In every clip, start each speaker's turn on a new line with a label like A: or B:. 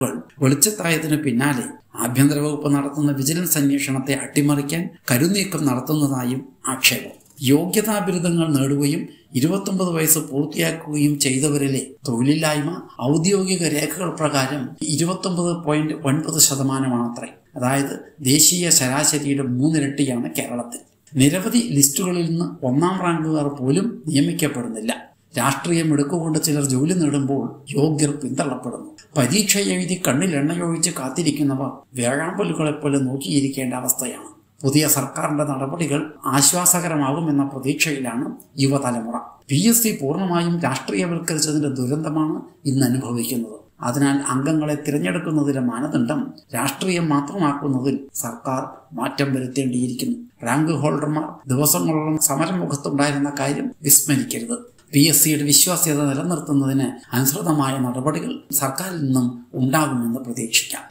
A: വെളിച്ചത്തായതിനു പിന്നാലെ ആഭ്യന്തര വകുപ്പ് നടത്തുന്ന വിജിലൻസ് അന്വേഷണത്തെ അട്ടിമറിക്കാൻ കരുനീക്കം നടത്തുന്നതായും ആക്ഷേപം യോഗ്യതാ ബിരുദങ്ങൾ നേടുകയും ഇരുപത്തൊമ്പത് വയസ്സ് പൂർത്തിയാക്കുകയും ചെയ്തവരിലെ തൊഴിലില്ലായ്മ ഔദ്യോഗിക രേഖകൾ പ്രകാരം ഇരുപത്തൊമ്പത് പോയിന്റ് ഒൻപത് ശതമാനമാണത്രേ അതായത് ദേശീയ ശരാശരിയുടെ മൂന്നിരട്ടിയാണ് കേരളത്തിൽ നിരവധി ലിസ്റ്റുകളിൽ നിന്ന് ഒന്നാം റാങ്കുകാർ പോലും നിയമിക്കപ്പെടുന്നില്ല രാഷ്ട്രീയം എടുക്കുകൊണ്ട് ചിലർ ജോലി നേടുമ്പോൾ യോഗ്യർ പിന്തള്ളപ്പെടുന്നു പരീക്ഷ എഴുതി കണ്ണിൽ എണ്ണയൊഴിച്ച് കാത്തിരിക്കുന്നവർ വേഴാമ്പലുകളെപ്പോലെ നോക്കിയിരിക്കേണ്ട അവസ്ഥയാണ് പുതിയ സർക്കാരിന്റെ നടപടികൾ ആശ്വാസകരമാകുമെന്ന പ്രതീക്ഷയിലാണ് യുവതലമുറ പി എസ് സി പൂർണ്ണമായും രാഷ്ട്രീയവൽക്കരിച്ചതിന്റെ ദുരന്തമാണ് ഇന്ന് അനുഭവിക്കുന്നത് അതിനാൽ അംഗങ്ങളെ തിരഞ്ഞെടുക്കുന്നതിലെ മാനദണ്ഡം രാഷ്ട്രീയം മാത്രമാക്കുന്നതിൽ സർക്കാർ മാറ്റം വരുത്തേണ്ടിയിരിക്കുന്നു റാങ്ക് ഹോൾഡർമാർ ദിവസങ്ങളോളം സമരമുഖത്തുണ്ടായിരുന്ന കാര്യം വിസ്മരിക്കരുത് പി എസ് സിയുടെ വിശ്വാസ്യത നിലനിർത്തുന്നതിന് അനുസൃതമായ നടപടികൾ സർക്കാരിൽ നിന്നും ഉണ്ടാകുമെന്ന് പ്രതീക്ഷിക്കാം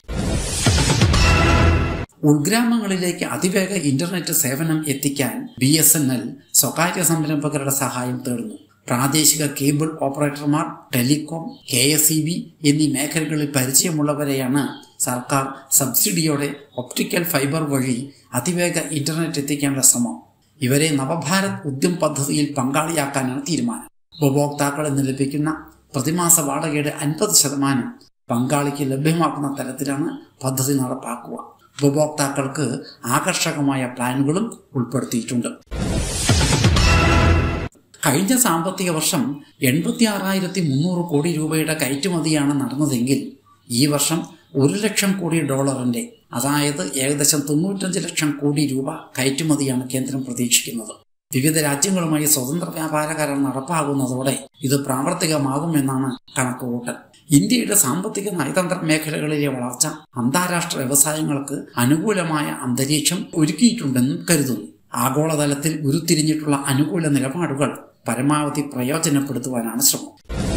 A: ഉൾഗ്രാമങ്ങളിലേക്ക് അതിവേഗ ഇന്റർനെറ്റ് സേവനം എത്തിക്കാൻ ബി എസ് എൻ എൽ സ്വകാര്യ സംരംഭകരുടെ സഹായം തേടുന്നു പ്രാദേശിക കേബിൾ ഓപ്പറേറ്റർമാർ telecom K S E B എന്നീ മേഖലകളിൽ പരിചയമുള്ളവരെയാണ് സർക്കാർ സബ്സിഡിയോടെ ഒപ്റ്റിക്കൽ ഫൈബർ വഴി അതിവേഗ ഇന്റർനെറ്റ് എത്തിക്കേണ്ട ശ്രമം ഇവരെ നവഭാരത് ഉദ്യം പദ്ധതിയിൽ പങ്കാളിയാക്കാനാണ് തീരുമാനം ഉപഭോക്താക്കളിൽ നിന്ന് ലഭിക്കുന്ന പ്രതിമാസ വാടകയുടെ അൻപത് ശതമാനം പങ്കാളിക്ക് ലഭ്യമാക്കുന്ന തരത്തിലാണ് പദ്ധതി നടപ്പാക്കുക ഉപഭോക്താക്കൾക്ക് ആകർഷകമായ പ്ലാനുകളും ഉൾപ്പെടുത്തിയിട്ടുണ്ട് കഴിഞ്ഞ സാമ്പത്തിക വർഷം എൺപത്തി ആറായിരത്തി മുന്നൂറ് കോടി രൂപയുടെ കയറ്റുമതിയാണ് നടന്നതെങ്കിൽ ഈ വർഷം ഒരു ലക്ഷം കോടി ഡോളറിന്റെ അതായത് ഏകദേശം തൊണ്ണൂറ്റഞ്ച് ലക്ഷം കോടി രൂപ കയറ്റുമതിയാണ് കേന്ദ്രം പ്രതീക്ഷിക്കുന്നത് വിവിധ രാജ്യങ്ങളുമായി സ്വതന്ത്ര വ്യാപാര കരാർ നടപ്പാകുന്നതോടെ ഇത് പ്രാവർത്തികമാകുമെന്നാണ് കണക്കുകൂട്ടൽ ഇന്ത്യയുടെ സാമ്പത്തിക നയതന്ത്ര മേഖലകളിലെ വളർച്ച അന്താരാഷ്ട്ര വ്യവസായങ്ങൾക്ക് അനുകൂലമായ അന്തരീക്ഷം ഒരുക്കിയിട്ടുണ്ടെന്നും കരുതുന്നു ആഗോളതലത്തിൽ ഉരുത്തിരിഞ്ഞിട്ടുള്ള അനുകൂല നിലപാടുകൾ പരമാവധി പ്രയോജനപ്പെടുത്തുവാനാണ് ശ്രമം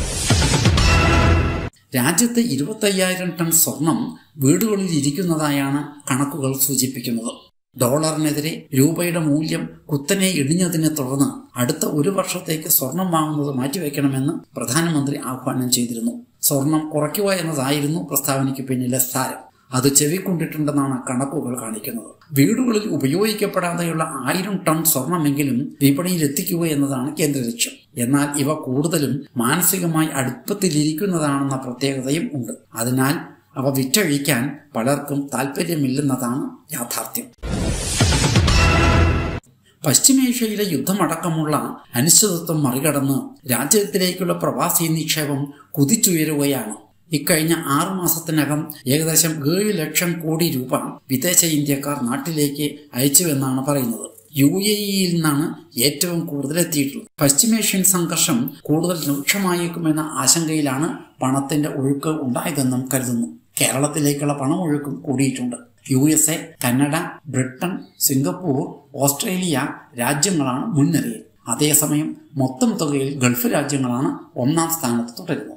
A: രാജ്യത്ത് ഇരുപത്തയ്യായിരം ടൺ സ്വർണം വീടുകളിൽ ഇരിക്കുന്നതായാണ് കണക്കുകൾ സൂചിപ്പിക്കുന്നത് ഡോളറിനെതിരെ രൂപയുടെ മൂല്യം കുത്തനെ ഇടിഞ്ഞതിനെ തുടർന്ന് അടുത്ത ഒരു വർഷത്തേക്ക് സ്വർണം വാങ്ങുന്നത് മാറ്റിവെക്കണമെന്ന് പ്രധാനമന്ത്രി ആഹ്വാനം ചെയ്തിരുന്നു സ്വർണം കുറയ്ക്കുക എന്നതായിരുന്നു പ്രസ്താവനയ്ക്ക് പിന്നിലെ സാരം അത് ചെവിക്കൊണ്ടിട്ടുണ്ടെന്നാണ് കണക്കുകൾ കാണിക്കുന്നത് വീടുകളിൽ ഉപയോഗിക്കപ്പെടാതെയുള്ള ആയിരം ടൺ സ്വർണമെങ്കിലും വിപണിയിൽ എത്തിക്കുക എന്നതാണ് കേന്ദ്ര ലക്ഷ്യം എന്നാൽ ഇവ കൂടുതലും മാനസികമായി അടുപ്പത്തിലിരിക്കുന്നതാണെന്ന പ്രത്യേകതയും ഉണ്ട് അതിനാൽ അവ വിറ്റഴിക്കാൻ പലർക്കും താല്പര്യമില്ലെന്നതാണ് യാഥാർത്ഥ്യം പശ്ചിമേഷ്യയിലെ യുദ്ധമടക്കമുള്ള അനിശ്ചിതത്വം മറികടന്ന് രാജ്യത്തിലേക്കുള്ള പ്രവാസി നിക്ഷേപം കുതിച്ചുയരുകയാണ് ഇക്കഴിഞ്ഞ ആറു മാസത്തിനകം ഏകദേശം ഏഴ് ലക്ഷം കോടി രൂപ വിദേശ ഇന്ത്യക്കാർ നാട്ടിലേക്ക് അയച്ചുവെന്നാണ് പറയുന്നത് യു എ ഇയിൽ നിന്നാണ് ഏറ്റവും കൂടുതൽ എത്തിയിട്ടുള്ളത് പശ്ചിമേഷ്യൻ സംഘർഷം കൂടുതൽ രൂക്ഷമായേക്കുമെന്ന ആശങ്കയിലാണ് പണത്തിന്റെ ഒഴുക്ക് ഉണ്ടായതെന്നും കരുതുന്നു കേരളത്തിലേക്കുള്ള പണമൊഴുക്കും കൂടിയിട്ടുണ്ട് U S A Canada Britain Singapore Australia രാജ്യങ്ങളാണ് മുൻനിരയിൽ അതേസമയം മൊത്തം തുകയിൽ ഗൾഫ് രാജ്യങ്ങളാണ് ഒന്നാം സ്ഥാനത്ത് തുടരുന്നത്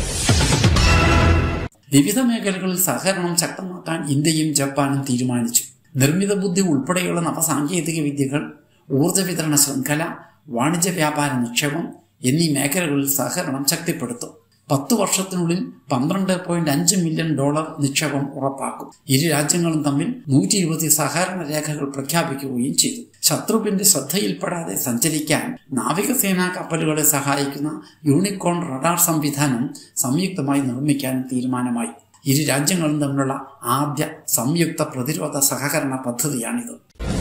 A: വിവിധ മേഖലകളിൽ സഹകരണം ശക്തമാക്കാൻ ഇന്ത്യയും ജപ്പാനും തീരുമാനിച്ചു നിർമ്മിത ബുദ്ധി ഉൾപ്പെടെയുള്ള നവസാങ്കേതിക വിദ്യകൾ ഊർജ വിതരണ ശൃംഖല വാണിജ്യ വ്യാപാര നിക്ഷേപം എന്നീ മേഖലകളിൽ സഹകരണം ശക്തിപ്പെടുത്തും പത്തു വർഷത്തിനുള്ളിൽ പന്ത്രണ്ട് പോയിന്റ് അഞ്ച് മില്യൺ ഡോളർ നിക്ഷേപം ഉറപ്പാക്കും ഇരു രാജ്യങ്ങളും തമ്മിൽ നൂറ്റി ഇരുപത് സഹകരണ രേഖകൾ പ്രഖ്യാപിക്കുകയും ചെയ്തു ശത്രുവിന്റെ ശ്രദ്ധയിൽപ്പെടാതെ സഞ്ചരിക്കാൻ നാവികസേനാ കപ്പലുകളെ സഹായിക്കുന്ന യൂണിക്കോൺ റഡാർ സംവിധാനം സംയുക്തമായി നിർമ്മിക്കാനും തീരുമാനമായി ഇരു രാജ്യങ്ങളും തമ്മിലുള്ള ആദ്യ സംയുക്ത പ്രതിരോധ സഹകരണ പദ്ധതിയാണിത്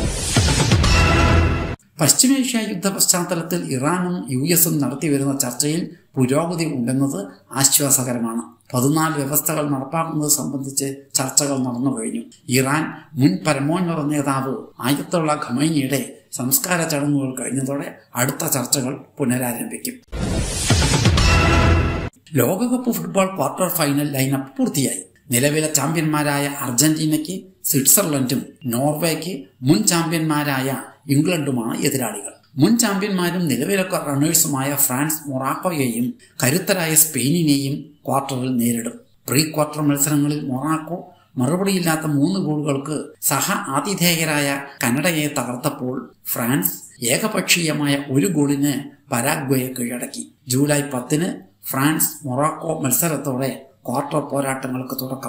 A: പശ്ചിമേഷ്യ യുദ്ധ പശ്ചാത്തലത്തിൽ ഇറാനും യു എസും നടത്തിവരുന്ന ചർച്ചയിൽ പുരോഗതി ഉണ്ടെന്നത് ആശ്വാസകരമാണ് പതിനാല് വ്യവസ്ഥകൾ നടപ്പാക്കുന്നത് സംബന്ധിച്ച് ചർച്ചകൾ നടന്നു കഴിഞ്ഞു ഇറാൻ മുൻ പരമോന്നത നേതാവ് ആയത്തുള്ള ഖമൈനിയുടെ സംസ്കാര ചടങ്ങുകൾ കഴിഞ്ഞതോടെ അടുത്ത ചർച്ചകൾ പുനരാരംഭിക്കും ലോകകപ്പ് ഫുട്ബോൾ ക്വാർട്ടർ ഫൈനൽ ലൈനപ്പ് പൂർത്തിയായി നിലവിലെ ചാമ്പ്യന്മാരായ അർജന്റീനയ്ക്ക് സ്വിറ്റ്സർലൻഡും നോർവേക്ക് മുൻ ചാമ്പ്യന്മാരായ ഇംഗ്ലണ്ടുമാണ് എതിരാളികൾ മുൻ ചാമ്പ്യന്മാരും നിലവിലെ റണ്ണേഴ്സുമായ ഫ്രാൻസ് മൊറാക്കോയെയും കരുത്തരായ സ്പെയിനിനെയും ക്വാർട്ടറിൽ നേരിടും പ്രീ ക്വാർട്ടർ മത്സരങ്ങളിൽ മൊറാക്കോ മറുപടിയില്ലാത്ത മൂന്ന് ഗോളുകൾക്ക് സഹ ആതിഥേയരായ കനഡയെ തകർത്തപ്പോൾ ഫ്രാൻസ് ഏകപക്ഷീയമായ ഒരു ഗോളിന് പരാഗ്വയെ കീഴടക്കി ജൂലൈ പത്തിന് ഫ്രാൻസ് മൊറാക്കോ മത്സരത്തോടെ ക്വാർട്ടർ പോരാട്ടങ്ങൾക്ക് തുടക്കം